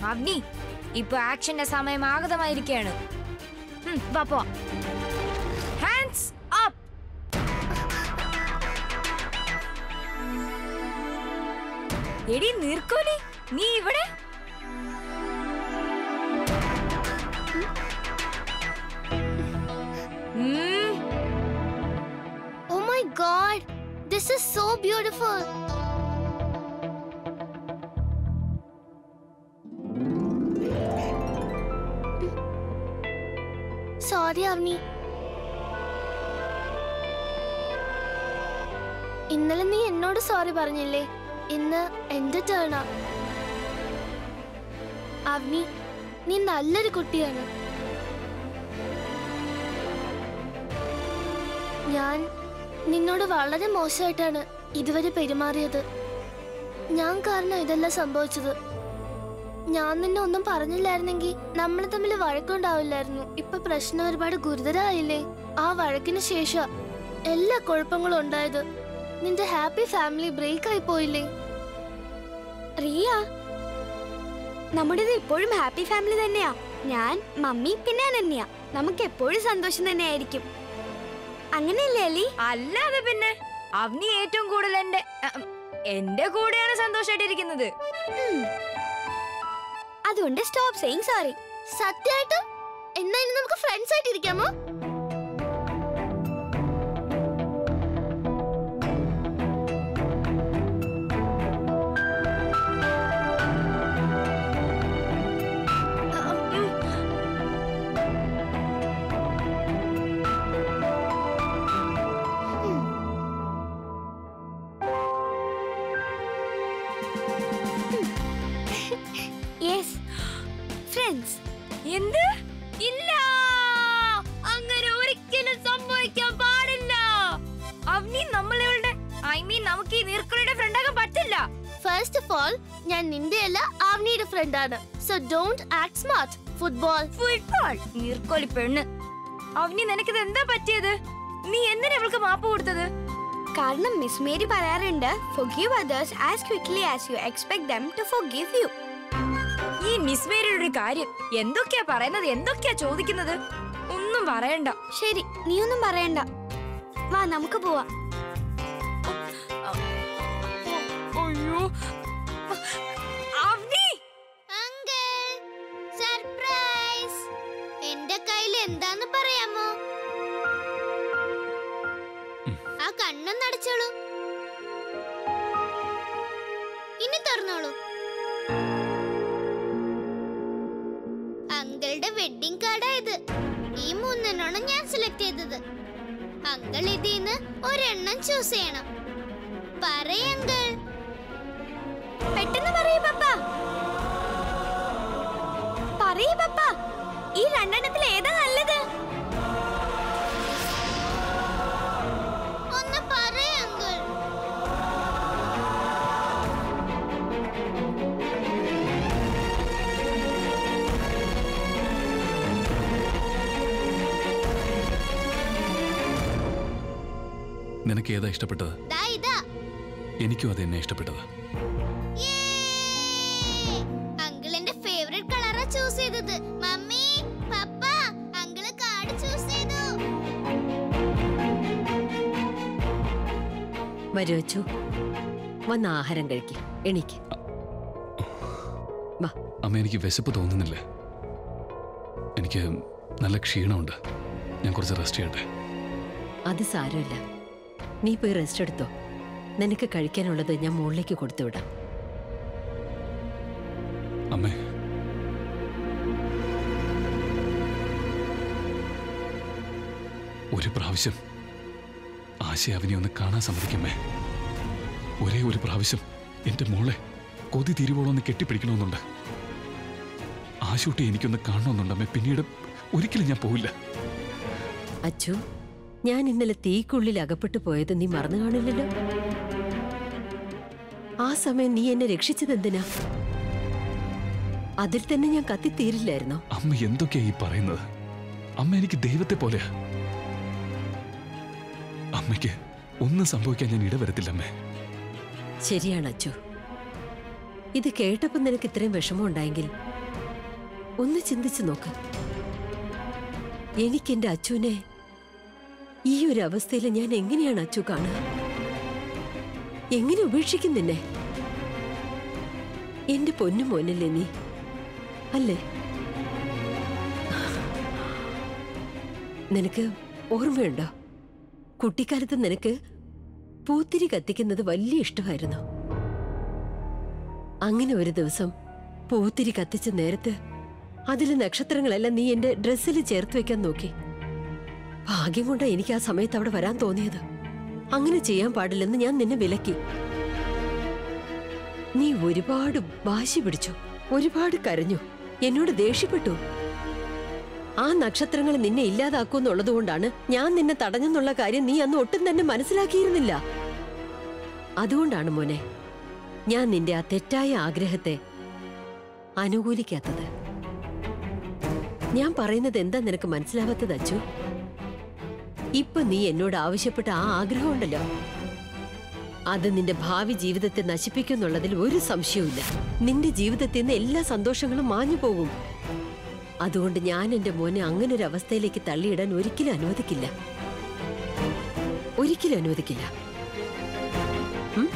അവനി ഇപ്പൊ ആക്ഷന്റെ സമയം ആഗതമായിരിക്കുകയാണ് ഉം, വാ പോവാം ഹാൻഡ്സ് അപ്പ് എടി നീർക്കോലി നീ ഇവിടെ ഉം, Oh my god! This is so beautiful! Sorry Avani ഇന്നലെ നീ എന്നോട് സോറി പറഞ്ഞില്ലേ ഇന്ന് എന്റെ ടേണാ അവനി നീ നല്ലൊരു കുട്ടിയാണ് ഞാൻ നിന്നോട് വളരെ മോശമായിട്ടാണ് ഇതുവരെ പെരുമാറിയത് ഞാൻ കാരണം ഇതെല്ലാം സംഭവിച്ചത് ഞാൻ നിന്നെ ഒന്നും പറഞ്ഞില്ലായിരുന്നെങ്കിൽ നമ്മൾ തമ്മിൽ വഴക്കുണ്ടാവില്ലായിരുന്നു ഇപ്പൊ പ്രശ്നം ഒരുപാട് ഗുരുതരമായില്ലേ ആ വഴക്കിന് ശേഷം എല്ലാ കുഴപ്പങ്ങളും ഉണ്ടായത് നിന്റെ ഹാപ്പി ഫാമിലി ബ്രേക്ക് ആയി പോയില്ലേ റിയ നമ്മുടേത് ഇപ്പോഴും ഹാപ്പി ഫാമിലി തന്നെയാ ഞാൻ മമ്മി പിന്നെ അനന്യ നമുക്ക് എപ്പോഴും സന്തോഷം തന്നെയായിരിക്കും അങ്ങനെയല്ലേ അലി അല്ലാതെ പിന്നെ അവനി ഏറ്റവും കൂടുതൽ എന്റെ അഹ്, എന്റെ കൂടെയാണ് സന്തോഷമായിട്ടിരിക്കുന്നത് അതുകൊണ്ട് സ്റ്റോപ്പ് സെയിങ് സോറി സത്യമായിട്ടും എന്നാ ഇനി നമുക്ക് ഫ്രണ്ട്സ് ആയിട്ട് ഇരിക്കാമോ യെസ് ഫ്രണ്ട്സ് എന്ത് ഇല്ല അങ്ങനെ ഒരിക്കലും സംഭവിക്കാൻ പാടില്ല അവനി നമ്മളുടെ ഐ മീൻ നമുക്ക് ഈ നീർക്കുളിയുടെ ഫ്രണ്ടാകാൻ പറ്റില്ല ഫസ്റ്റ് ഓഫ് ഓൾ ഞാൻ നിന്റെ അല്ല ആവ്നിയുടെ ഫ്രണ്ടാണ് so don't act smart football football നീർക്കോലി പെണ്ണ് അവനി നിനക്കിത് എന്താ പറ്റിയത് നീ എന്തിനാ ഇവൾക്ക് മാപ്പ് കൊടുത്തത് കാരണം മിസ് മേരി പറയാറുണ്ട് forgive others as quickly as you expect them to forgive you ഈ മിസ്മേരിയുടെ ഒരു കാര്യം എന്തൊക്കെയാ പറയുന്നത് എന്തൊക്കെയാ ചോദിക്കുന്നത് ഒന്നും പറയണ്ട ശരി നീയൊന്നും പറയണ്ട വാ നമുക്ക് പോവാം അയ്യോ അവനി അങ്കിൾ സർപ്രൈസ് എന്റെ കയ്യിൽ എന്താന്ന് പറയാമോ ആ കണ്ണൊന്ന് അടച്ചോളൂ ഇനി തുറന്നോളൂ അങ്കിളുടെ വെഡിങ് കാർഡാ ഇത് ഈ മൂന്നെണ്ണമാണ് ഞാൻ സെലക്ട് ചെയ്തത് അങ്കിൾ ഇതിന്ന് ഒരെണ്ണം ചൂസ് ചെയ്യണം പറയങ്കിൾ പെട്ടെന്ന് പറയൂ പപ്പ പറയൂ പപ്പ ഈ രണ്ടെണ്ണത്തിൽ ഏതാ നല്ലത് ഒന്ന് പറയങ്കിൾ നിനക്ക് ഏതാ ഇഷ്ടപ്പെട്ടത് ദാ ഇതാ എനിക്കും അത് എന്നെ ഇഷ്ടപ്പെട്ടത് അങ്കിൾ എന്റെ ഫേവറേറ്റ് കളറാ ചൂസ് ചെയ്തത് mummy papa uncle card choose ചെയ്തു വരൂ അച്ചു വന്ന് ആഹാരം കഴിക്ക് എണീക്ക് വാ അമ്മ എനിക്ക് വിശപ്പ് തോന്നുന്നില്ല എനിക്ക് നല്ല ക്ഷീണമുണ്ട് ഞാൻ കുറച്ച് റെസ്റ്റ് ചെയ്യട്ടെ അത് സാരമില്ല നീ പോയി റെസ്റ്റ് എടുത്തോ നിനക്ക് കഴിക്കാനുള്ളത് ഞാൻ മുകളിലേക്ക് കൊടുത്തു വിടാം അമ്മേ ഒരു പ്രാവശ്യം ആശയ അവനെ ഒന്ന് കാണാൻ സമ്മതിക്കമ്മേ ഒരേ ഒരു പ്രാവശ്യം എന്റെ മോളെ കൊതി തിരുവോളം ഒന്ന് കെട്ടിപ്പിടിക്കണമെന്നുണ്ട് ആശൂട്ടി എനിക്കൊന്ന് കാണണമെന്നുണ്ടമ്മേ പിന്നീട് ഒരിക്കലും ഞാൻ പോവില്ല അച്ചു ഞാൻ ഇന്നലെ തീക്കുള്ളിൽ അകപ്പെട്ടു പോയത് നീ മറന്നു കാണില്ലല്ലോ ആ സമയം നീ എന്നെ രക്ഷിച്ചതെന്തിനാ അതിൽ തന്നെ ഞാൻ കത്തിത്തീരില്ലായിരുന്നോ അമ്മ എന്തൊക്കെയാ ഈ പറയുന്നത് അമ്മ എനിക്ക് ദൈവത്തെ പോലെയാ അമ്മയ്ക്ക് ഒന്നും സംഭവിക്കാൻ ഞാൻ ഇടവരത്തില്ല അമ്മേ ശരിയാണ് അച്ചു ഇത് കേട്ടപ്പോൾ നിനക്ക് ഇത്രയും വിഷമം ഉണ്ടായെങ്കിൽ ഒന്ന് ചിന്തിച്ചു നോക്ക് എനിക്ക് എന്റെ അച്ചുവിനെ ഈ ഒരു അവസ്ഥയിൽ ഞാൻ എങ്ങനെയാണ് അച്ചു കാണുക എങ്ങനെ ഉപേക്ഷിക്കും നിന്നെ എന്റെ പൊന്നു മോനല്ലേ നീ അല്ലേ നിനക്ക് ഓർമ്മയുണ്ടോ കുട്ടിക്കാലത്ത് നിനക്ക് പൂത്തിരി കത്തിക്കുന്നത് വലിയ ഇഷ്ടമായിരുന്നു അങ്ങനെ ഒരു ദിവസം പൂത്തിരി കത്തിച്ച നേരത്ത് അതിലെ നക്ഷത്രങ്ങളെല്ലാം നീ എന്റെ ഡ്രസ്സിൽ ചേർത്ത് വെക്കാൻ നോക്കി ഭാഗ്യം കൊണ്ടാ എനിക്ക് ആ സമയത്ത് അവിടെ വരാൻ തോന്നിയത് അങ്ങനെ ചെയ്യാൻ പാടില്ലെന്ന് ഞാൻ നിന്നെ വിലക്കി നീ ഒരുപാട് വാശി പിടിച്ചു ഒരുപാട് കരഞ്ഞു എന്നോട് ദേഷ്യപ്പെട്ടു ആ നക്ഷത്രങ്ങൾ നിന്നെ ഇല്ലാതാക്കുമെന്നുള്ളത് കൊണ്ടാണ് ഞാൻ നിന്നെ തടഞ്ഞെന്നുള്ള കാര്യം നീ അന്ന് ഒട്ടും തന്നെ മനസ്സിലാക്കിയിരുന്നില്ല അതുകൊണ്ടാണ് മോനെ ഞാൻ നിന്റെ ആ തെറ്റായ ആഗ്രഹത്തെ അനുകൂലിക്കാത്തത് ഞാൻ പറയുന്നത് എന്താ നിനക്ക് മനസ്സിലാവാത്തത് അച്ചു ഇപ്പൊ നീ എന്നോട് ആവശ്യപ്പെട്ട ആ ആഗ്രഹമുണ്ടല്ലോ അത് നിന്റെ ഭാവി ജീവിതത്തെ നശിപ്പിക്കുന്നുള്ളതിൽ ഒരു സംശയവുമില്ല നിന്റെ ജീവിതത്തിൽ നിന്ന് എല്ലാ സന്തോഷങ്ങളും മാഞ്ഞു പോകും അതുകൊണ്ട് ഞാൻ എന്റെ മോനെ അങ്ങനെ ഒരു അവസ്ഥയിലേക്ക് തള്ളിയിടാൻ ഒരിക്കലും അനുവദിക്കില്ല ഒരിക്കലും അനുവദിക്കില്ല ഉം?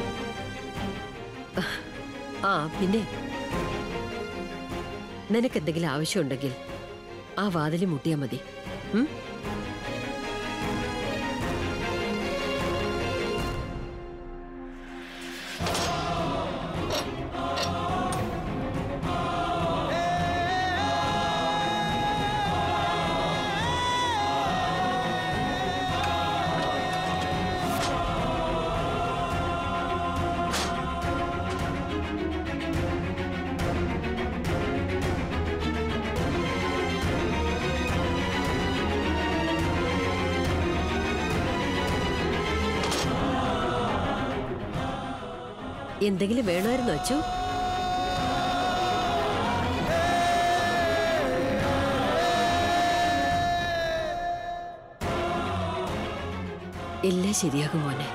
ആ പിന്നെ നിനക്കെന്തെങ്കിലും ആവശ്യമുണ്ടെങ്കിൽ ആ വാതിൽ മുട്ടിയാൽ മതി ഉം? എന്തെങ്കിലും വേണമായിരുന്നോ അച്ചു എല്ലാം ശരിയാകും മോനെ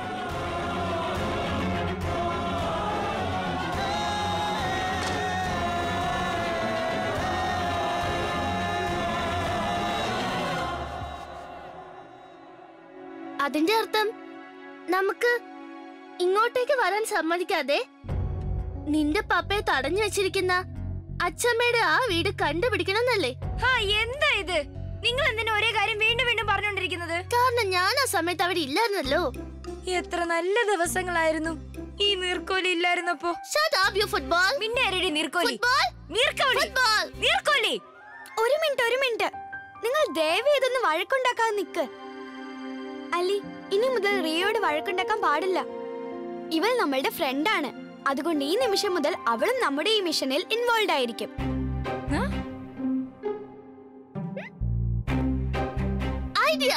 അതിന്റെ അർത്ഥം നമുക്ക് ഇങ്ങോട്ടേക്ക് വരാൻ സമ്മതിക്കാതെ നിന്റെ പപ്പയെ തടഞ്ഞു വെച്ചിരിക്കുന്ന അച്ഛമ്മയുടെ ആ വീട് കണ്ടുപിടിക്കണം എന്നല്ലേ ഹാ എന്താ ഇത് നിങ്ങൾ എന്തിനാ ഒരേ കാര്യം വീണ്ടും വീണ്ടും പറഞ്ഞുകൊണ്ടിരിക്കുന്നത് കാരണം ഞാൻ ആ സമയത്ത് അവിടെ ഇല്ലായിരുന്നല്ലോ എത്ര നല്ല ദിവസങ്ങളായിരുന്നു ഈ നീർക്കോലി ഇല്ലായിരുന്നപ്പോ Shut up, you football. പിന്നെ ആരടി നീർക്കോലി Football? നീർക്കോലി Football. നീർക്കോലി ഒരു മിനിറ്റ് ഒരു മിനിറ്റ് നിങ്ങൾ ദയവ് ഇതൊന്ന് വഴക്കുണ്ടാക്കാൻ നിക്ക് അലി ഇനി മുതൽ റിയോട് വഴക്കുണ്ടാക്കാൻ പാടില്ല ഇവൾ നമ്മളുടെ ഫ്രണ്ടാണ് അതുകൊണ്ട് ഈ നിമിഷം മുതൽ അവളും നമ്മുടെ ഈ മിഷനിൽ ഇൻവോൾവ് ആയിരിക്കും ഐഡിയ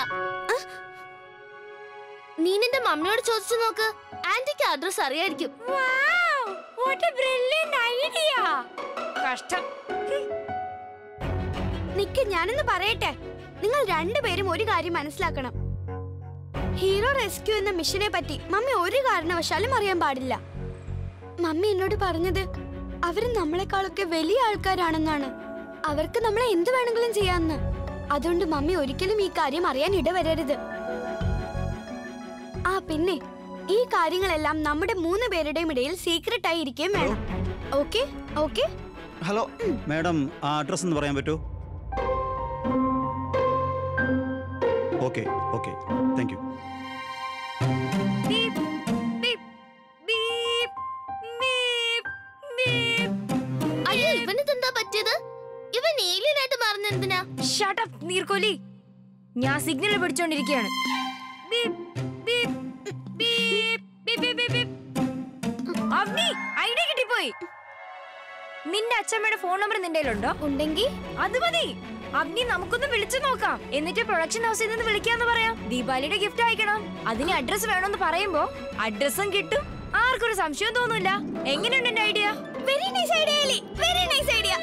നീ നിന്റെ മമ്മിയോട് ചോദിച്ചു നോക്ക് ആന്റിക്ക് അഡ്രസ് അറിയായിരിക്കും വാട്ട് എ ബ്രില്യന്റ് ഐഡിയ കഷ്ടം ഹും. നിക്ക് ഞാനൊന്ന് പറയട്ടെ നിങ്ങൾ രണ്ടുപേരും ഒരു കാര്യം മനസ്സിലാക്കണം ഹീറോ റെസ്ക്യൂ എന്ന മിഷനെ പറ്റി മമ്മി ഒരു കാരണവശാലും അറിയാൻ പാടില്ല മമ്മി എന്നോട് പറഞ്ഞത് അവര് നമ്മളെക്കാളൊക്കെ വലിയ ആൾക്കാരാണെന്നാണ് അവർക്ക് നമ്മളെ എന്ത് വേണമെങ്കിലും ചെയ്യാമെന്ന് അതുകൊണ്ട് മമ്മി ഒരിക്കലും ഈ കാര്യം അറിയാൻ ഇടവരരുത് ആ പിന്നെ ഈ കാര്യങ്ങളെല്ലാം നമ്മുടെ മൂന്ന് പേരുടെയും ഇടയിൽ സീക്രട്ട് ആയി ഇരിക്കുകയും വേണം ഓക്കെ ഓക്കെ ഹലോ മാഡം ആ അഡ്രസ് ഒന്ന് പറയാൻ പറ്റുമോ okay okay thank you beep, beep, beep, beep, beep. അയ്യോ ഇവനിതെന്താ പറ്റിയത് ഇവൻ ഏലിയനായിട്ട് മാറുന്നെന്തിനാ Shut up, നീർക്കോലി ഞാൻ സിഗ്നൽ പിടിച്ചോണ്ടിരിക്കുകയാണ് beep, beep, beep, beep, beep, beep, beep. Avani idea കിട്ടിപ്പോയി നിന്റെ അച്ഛമ്മയുടെ ഫോൺ നമ്പർ നിന്റെ കയ്യിലുണ്ടോ ഉണ്ടെങ്കിൽ അത് മതി അവനി നമുക്കൊന്ന് വിളിച്ചു നോക്കാം എന്നിട്ട് പ്രൊഡക്ഷൻ ഹൗസിൽ നിന്ന് വിളിക്കാന്ന് പറയാം ദീപാവലിയുടെ ഗിഫ്റ്റ് അയക്കണം അതിന് അഡ്രസ് വേണമെന്ന് പറയുമ്പോ അഡ്രസ്സും കിട്ടും ആർക്കൊരു സംശയം തോന്നൂല എങ്ങനെയുണ്ട് എന്റെ idea very nice idea Ali very nice idea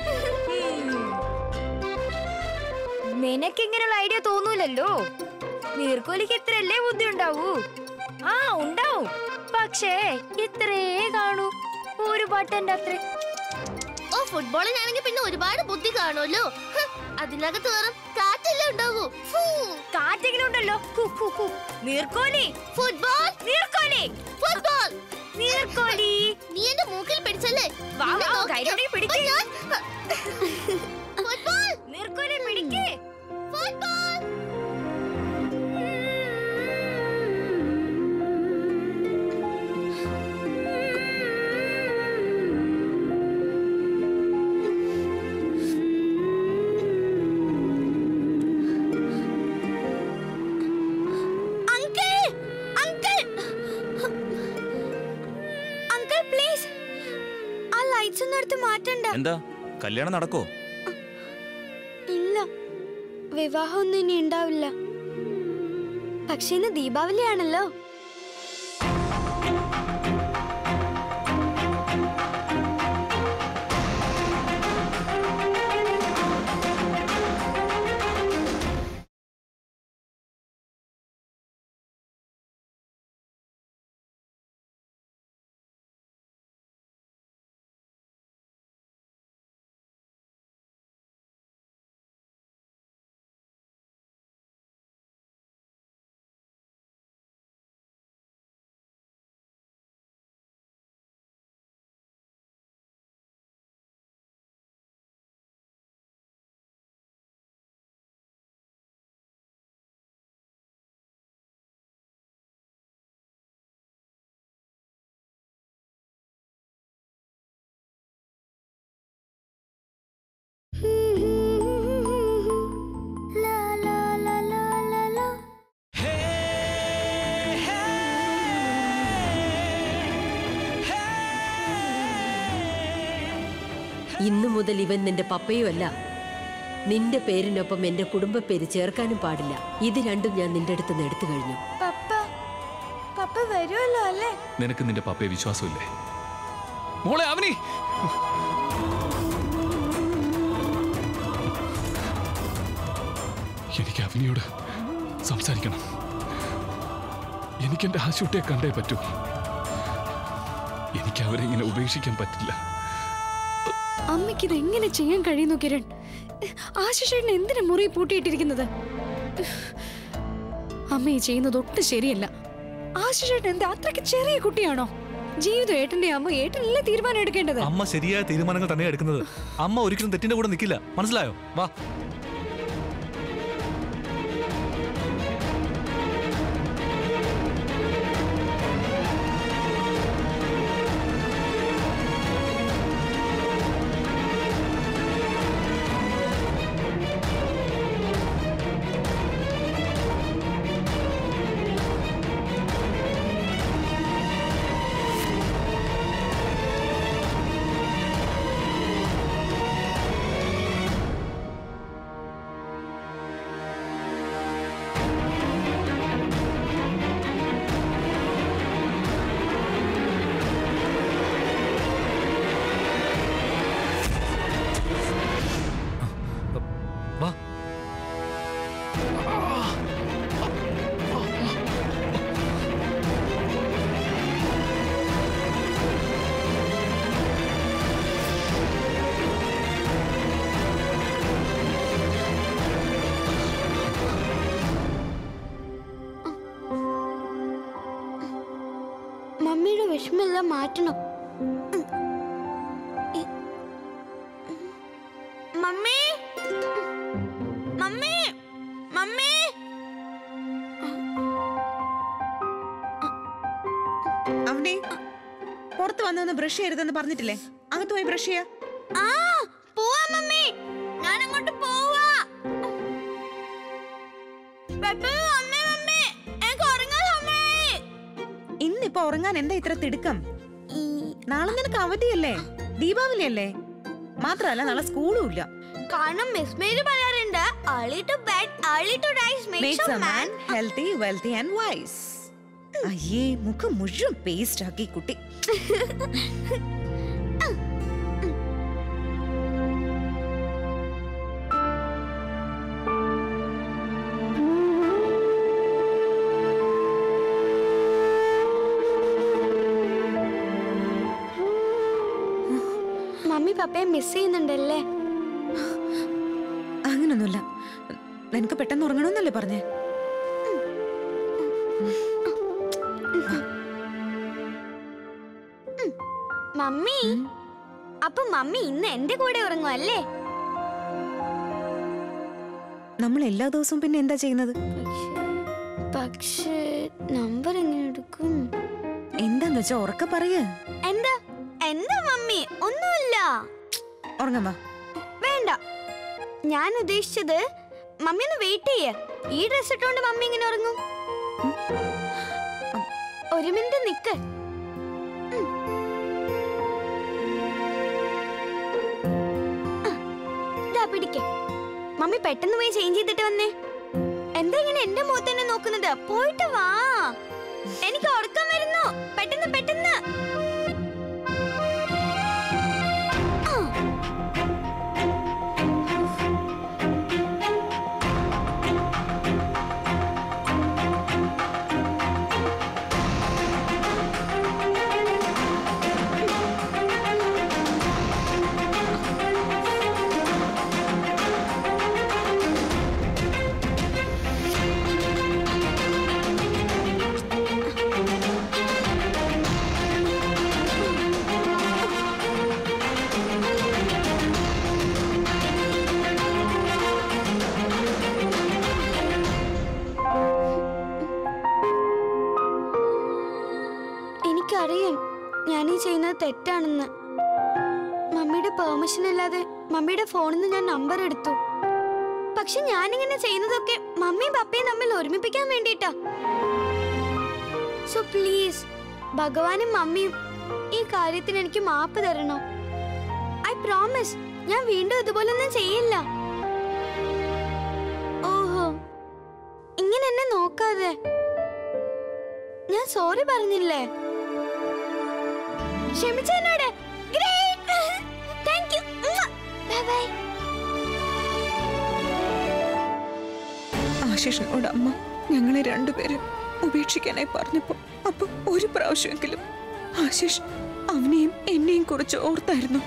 നിനക്ക് ഇങ്ങനെയുള്ള ഐഡിയ തോന്നൂലല്ലോ നീർക്കോലിക്ക് ഇത്രയല്ലേ ബുദ്ധി ഉണ്ടാവൂ ആ ഉണ്ടാവും പക്ഷേ ഇത്രേ കാണൂ ഒരു ബട്ടന്റെ അത്ര ഓ ഫുട്ബോളിനാണെങ്കിൽ പിന്നെ ഒരുപാട് ബുദ്ധി കാണുമല്ലോ ഹ്, അതിനകത്ത് വെറും കാറ്റല്ലേ ഉണ്ടാവൂ ഫൂ. കാറ്റെങ്കിലും ഉണ്ടല്ലോ കു, കു, കു. നീർക്കോലി ഫുട്ബോൾ നീർക്കോലി ഫുട്ബോൾ നീർക്കോലി നീ എന്റെ മൂക്കിൽ പിടിച്ചല്ലേ വാ, നിന്നെ വാ, നോക്കിയോ? കൈയോടെ പിടിക്ക്. അപ്പൊ ഞാൻ- ഫുട്ബോൾ നീർക്കോലി പിടിക്കേ football uncle uncle uncle please ആ ലൈറ്റ്സ് ഒന്നും എടുത്ത് മാറ്റണ്ട എന്താ കല്യാണം നടക്കോ ഇല്ല വിവാഹമൊന്നും ഇനി ഉണ്ടാവില്ല പക്ഷെ ഇന്ന് ദീപാവലിയാണല്ലോ ഇന്നു മുതൽ ഇവൻ നിന്റെ പപ്പയുമല്ല നിന്റെ പേരിനൊപ്പം എന്റെ കുടുംബ പേര് ചേർക്കാനും പാടില്ല ഇത് രണ്ടും ഞാൻ നിന്റെ അടുത്ത് നിന്ന് എടുത്തു കഴിഞ്ഞു പപ്പ പപ്പ വരുമല്ലോ അല്ലേ നിനക്ക് നിന്റെ പപ്പയെ വിശ്വാസമില്ലേ മോളെ അവനി എനിക്ക് അവനിയോട് സംസാരിക്കണം എനിക്ക് എന്റെ ആശുട്ടിയെ കണ്ടേ പറ്റൂ എനിക്ക് അവരെ ഇങ്ങനെ ഉപേക്ഷിക്കാൻ പറ്റില്ല അമ്മയ്ക്ക് ഇത് എങ്ങനെ ചെയ്യാൻ കഴിയുന്നു കിരൺ ആശിഷേട്ടൻ എന്തിനാ മുറി പൂട്ടിയിട്ടിരിക്കുന്നത് അമ്മ ഈ ചെയ്യുന്നത് ഒട്ടും ശരിയല്ല ആശിഷേട്ടൻ എന്താ അത്രയ്ക്ക് ചെറിയ കുട്ടിയാണോ ജീവിതം ഏട്ടന്റെ അമ്മ ഏട്ടനല്ലേ തീരുമാനം എടുക്കേണ്ടത് അമ്മ ശരിയായ തീരുമാനങ്ങൾ തന്നെ എടുക്കുന്നത് അമ്മ ഒരിക്കലും തെറ്റിന്റെ കൂടെ നിൽക്കില്ല മനസ്സിലായോ വാ വാ മമ്മിയുടെ വിഷമെല്ലാം മാറ്റണം ഇ- മമ്മി മമ്മി മമ്മി അവനെ പുറത്ത് വന്നൊന്ന് ബ്രഷ് ചെയ്യരുതെന്ന് പറഞ്ഞിട്ടില്ലേ അകത്ത് പോയി ബ്രഷ് ചെയ്യാ ആ പോവാ മമ്മി ഞാൻ അങ്ങോട്ട് പോവാ പെപ്പേ, മമ്മി, മമ്മി, എനിക്ക് ഉറങ്ങാൻ സമയായി. ഇന്നിപ്പോ ഉറങ്ങാൻ എന്താ ഇത്ര തിടുക്കം നാളെ നിനക്ക് അവധിയല്ലേ ദീപാവലി അല്ലേ മാത്രല്ല നാളെ സ്കൂളും ഇല്ല കാരണം മിസ് മേരി പറയാറുണ്ട് early to bed early to rise makes makes a a man man healthy wealthy and wise അയ്യേ മുഖം മുഴുവൻ പേസ്റ്റ് ആക്കി കുട്ടി മമ്മി പപ്പയെ മിസ് ചെയ്യുന്നുണ്ടല്ലേ അങ്ങനൊന്നുമില്ല നിനക്ക് പെട്ടെന്ന് ഉറങ്ങണമെന്നല്ലേ പറഞ്ഞേ മമ്മി അപ്പൊ മമ്മി ഇന്ന് എന്റെ കൂടെ ഉറങ്ങും അല്ലേ നമ്മൾ എല്ലാ ദിവസവും പിന്നെ എന്താ ചെയ്യുന്നത് പക്ഷേ നമ്പർ എങ്ങനെ എടുക്കും എന്താന്ന് വെച്ചാ ഉറക്കെ പറയ് എന്താ എന്താ മമ്മി ഒന്നുമില്ല ഉറങ്ങാൻ വാ വേണ്ട ഞാൻ ഉദ്ദേശിച്ചത് മമ്മി ഒന്ന് വെയിറ്റ് ചെയ്യ ഈ ഡ്രസ് ഇട്ടുകൊണ്ട് മമ്മി ഇങ്ങനെ ഉറങ്ങും ഒരു മിനിറ്റ് നിക്ക് ഉം. ആ, ദാ പിടിക്ക് മമ്മി പെട്ടെന്ന് പോയി ചേഞ്ച് ചെയ്തിട്ട് വന്നേ എന്താ ഇങ്ങനെ എന്റെ മുഖത്ത് തന്നെ നോക്കുന്നത് പോയിട്ട് വാ എനിക്ക് ഉറക്കം വരുന്നു പെട്ടെന്ന് പെട്ടെന്ന് ആ എനിക്കറിയാം ഞാൻ ഈ ചെയ്യുന്നത് തെറ്റാണെന്ന് മമ്മിയുടെ പെർമിഷൻ ഇല്ലാതെ മമ്മിയുടെ ഫോണിൽ നിന്ന് ഞാൻ നമ്പർ എടുത്തു പക്ഷെ ഞാനിങ്ങനെ ചെയ്യുന്നതൊക്കെ മമ്മിയും പപ്പയും തമ്മിൽ ഒരുമിപ്പിക്കാൻ വേണ്ടിട്ടാ സോ പ്ലീസ് ഭഗവാനും മമ്മിയും ഈ കാര്യത്തിന് എനിക്ക് മാപ്പ് തരണം ഐ പ്രോമിസ് ഞാൻ വീണ്ടും ഇതുപോലൊന്നും ചെയ്യില്ല ഓഹോ ഇങ്ങനെ എന്നെ നോക്കാതെ ഞാൻ സോറി പറഞ്ഞില്ലേ ക്ഷമിച്ചെന്നോട് താങ്ക് യു ബൈ ബൈ ആശിഷിനോട് അമ്മ ഞങ്ങളെ രണ്ടുപേരും ഉപേക്ഷിക്കാനായി പറഞ്ഞപ്പോ അപ്പൊ ഒരു പ്രാവശ്യമെങ്കിലും ആശിഷ് അവനെയും എന്നെയും കുറിച്ച് ഓർത്തായിരുന്നു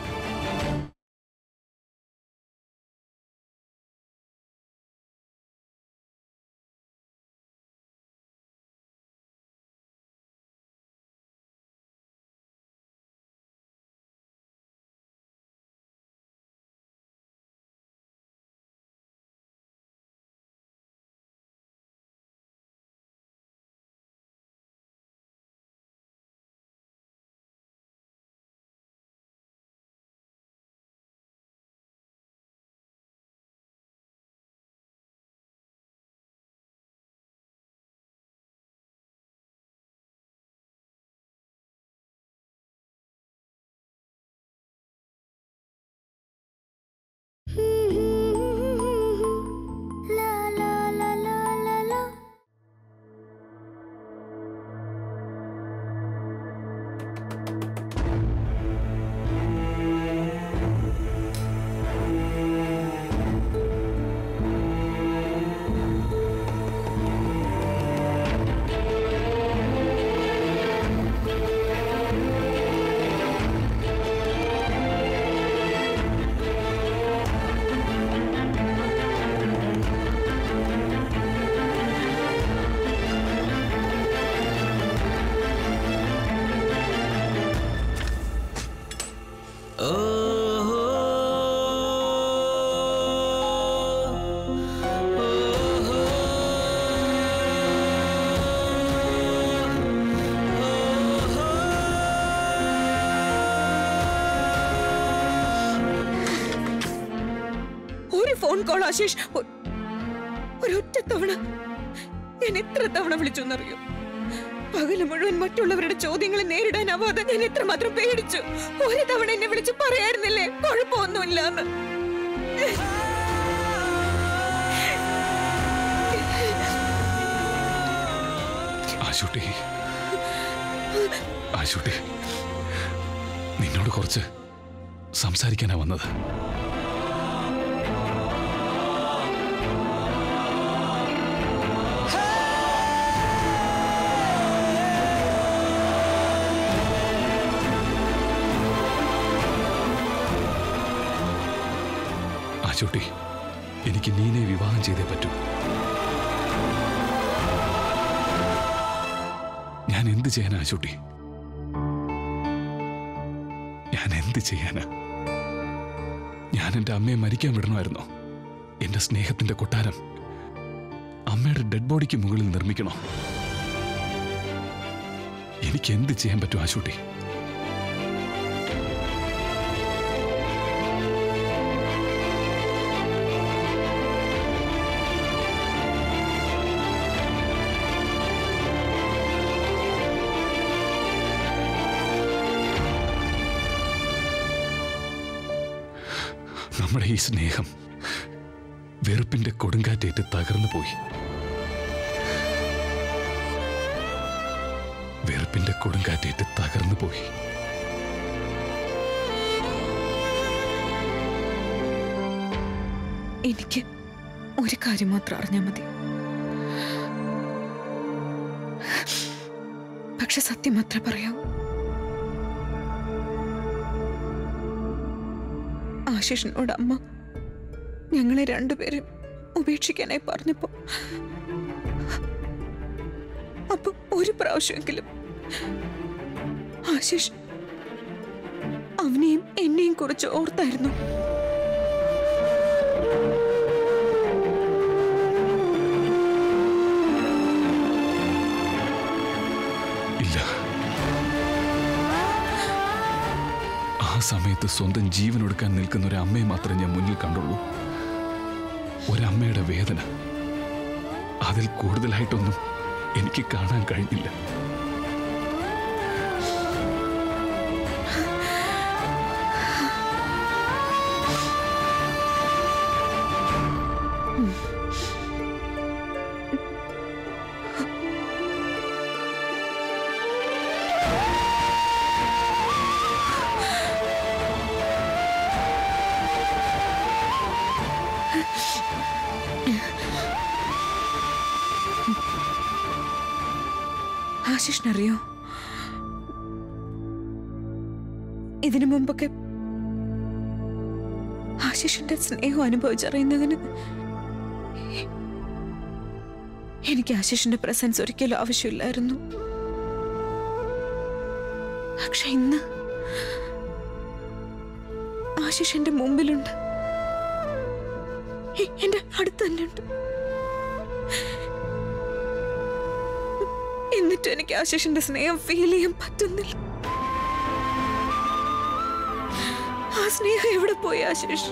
ഒരു ഫോൺ കോൾ ആശിഷ് ഒ- ഒരൊറ്റ തവണ ഞാൻ എത്ര തവണ വിളിച്ചെന്നറിയോ പകല് മുഴുവൻ മറ്റുള്ളവരുടെ ചോദ്യങ്ങളെ നേരിടാനാവാതെ ഞാൻ എത്രമാത്രം പേടിച്ചു ഒരു തവണ എന്നെ വിളിച്ച് പറയായിരുന്നില്ലേ കുഴപ്പമൊന്നുമില്ല എന്ന് ആശുട്ടി ആശുട്ടി നിന്നോട് കുറച്ച് സംസാരിക്കാനാ വന്നത് ആശുട്ടി എനിക്ക് നീനെ വിവാഹം ചെയ്തേ പറ്റൂ ഞാൻ എന്ത് ചെയ്യാനാ ആശുട്ടി ഞാൻ എന്ത് ചെയ്യാനാ ഞാൻ എൻ്റെ അമ്മയെ മരിക്കാൻ വിടണമായിരുന്നോ എന്റെ സ്നേഹത്തിന്റെ കൊട്ടാരം അമ്മയുടെ ഡെഡ് ബോഡിക്ക് മുകളിൽ നിർമ്മിക്കണോ എനിക്ക് എന്ത് ചെയ്യാൻ പറ്റും ആശുട്ടി നമ്മുടെ ഈ സ്നേഹം വെറുപ്പിന്റെ കൊടുങ്കാറ്റേറ്റ് തകർന്നു പോയി വെറുപ്പിന്റെ കൊടുങ്കാറ്റേറ്റ് തകർന്നു പോയി എനിക്ക് ഒരു കാര്യം മാത്രം അറിഞ്ഞാൽ മതി പക്ഷെ സത്യം മാത്രമേ പറയാവൂ ആശിഷിനോട് അമ്മ ഞങ്ങളെ രണ്ടുപേരും ഉപേക്ഷിക്കാനായി പറഞ്ഞപ്പോ അപ്പൊ ഒരു പ്രാവശ്യമെങ്കിലും ആശിഷ് അവനെയും എന്നെയും കുറിച്ച് ഓർത്തായിരുന്നു ഇല്ല ആ സമയത്ത് സ്വന്തം ജീവൻ ഒടുക്കാൻ നിൽക്കുന്ന ഒരു അമ്മയെ മാത്രമേ ഞാൻ മുന്നിൽ കണ്ടുള്ളൂ ഒരമ്മയുടെ വേദന അതിൽ കൂടുതലായിട്ടൊന്നും എനിക്ക് കാണാൻ കഴിഞ്ഞില്ല ആശിഷിനറിയോ ഇതിനു മുമ്പൊക്കെ ആശിഷിന്റെ സ്നേഹം അനുഭവിച്ചറിയുന്നതിന് എനിക്ക് ആശിഷിന്റെ പ്രസൻസ് ഒരിക്കലും ആവശ്യമില്ലായിരുന്നു പക്ഷെ ഇന്ന് ആശിഷ് എന്റെ മുമ്പിലുണ്ട് എ- എന്റെ അടുത്ത് തന്നെ ഉണ്ട് എന്നിട്ടും എനിക്ക് ആശിഷിന്റെ സ്നേഹം ഫീൽ ചെയ്യാൻ പറ്റുന്നില്ല ആ സ്നേഹം എവിടെ പോയി ആശിഷ്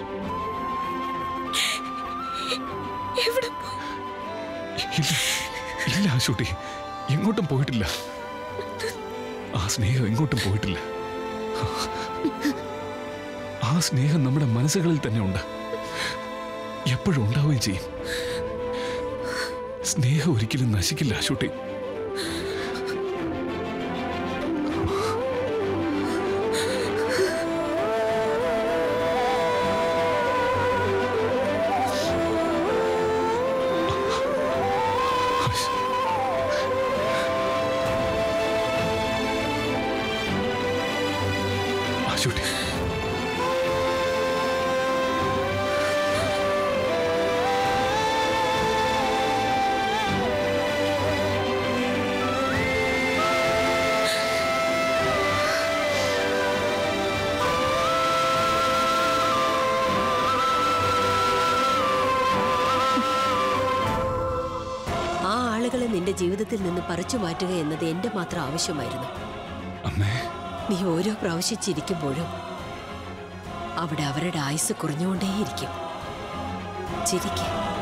എവിടെ പോയി ഇല്ല ഇല്ല ആശുട്ടി എങ്ങോട്ടും പോയിട്ടില്ല ആ സ്നേഹം എങ്ങോട്ടും പോയിട്ടില്ല ആ സ്നേഹം നമ്മുടെ മനസ്സുകളിൽ തന്നെ ഉണ്ട് എപ്പോഴും ഉണ്ടാവുകയും ചെയ്യും സ്നേഹം ഒരിക്കലും നശിക്കില്ല ആശുട്ടി ആശുട്ടി ആ ആളുകളെ നിന്റെ ജീവിതത്തിൽ നിന്ന് പറിച്ചു മാറ്റുക എന്നത് എന്റെ മാത്രം ആവശ്യമായിരുന്നു അമ്മേ നീ ഓരോ പ്രാവശ്യം ചിരിക്കുമ്പോഴും അവിടെ അവരുടെ ആയുസ് കുറഞ്ഞുകൊണ്ടേയിരിക്കും ചിരിക്കും